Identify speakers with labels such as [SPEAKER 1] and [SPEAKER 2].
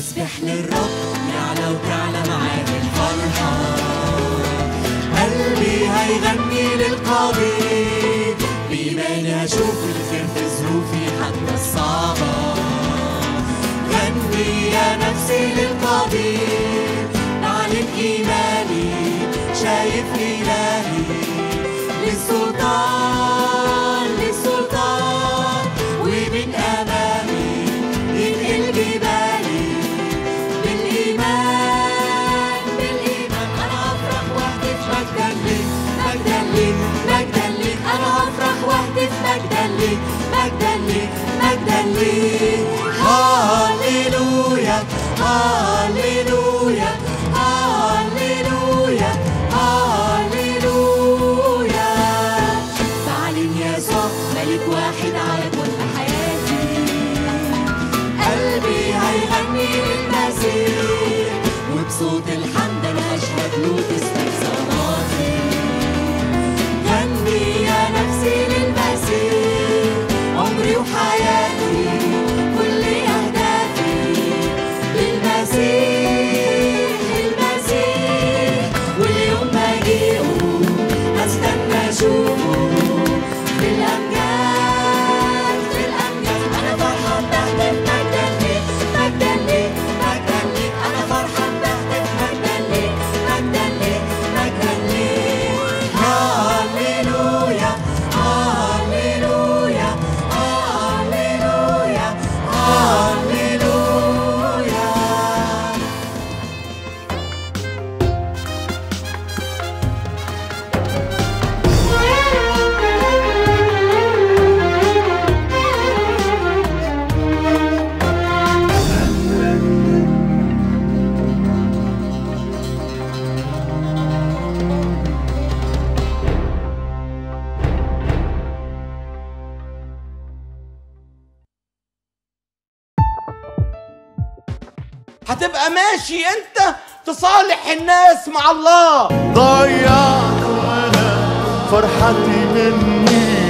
[SPEAKER 1] تسبح للرب يعلى وتعلى معاه الفرحة قلبي هيغني للقدير بإيماني هشوف الخير في ظروفي حتى الصعبة غني يا نفسي للقدير أعلن إيماني شايف إلهي للسلطان للسلطان ومن أمامي ينقل جبالي بالإيمان بالإيمان أنا هفرح وأهتف مجدا ليك مجدا ليك مجدا ليك أنا هفرح وأهتف مجدا ليك مجدا ليك مجدا ليك هاليلويا هاليلويا هاليلويا هاليلويا بعلن يسوع ملك واحد على كل حياتي قلبي هيغني للمسيح وبصوت الحمد انا اشهد له تسبح صلاتي غني يا نفسي للمسيح عمري وحياتي كل اهدافي للمسيح المسيح واليوم مجيئه هستنى اشوفه في الامجاد في الامجاد انا فرحان بهتف مجدا ليك مجدا ليك مجدا ليك انا فرحان بهتف مجدا ليك مجدا ليك مجدا ليك هاليلويا هاليلويا هاليلويا هاليلويا
[SPEAKER 2] هتبقى ماشي انت تصالح الناس مع الله
[SPEAKER 3] ضيعت انا فرحتي مني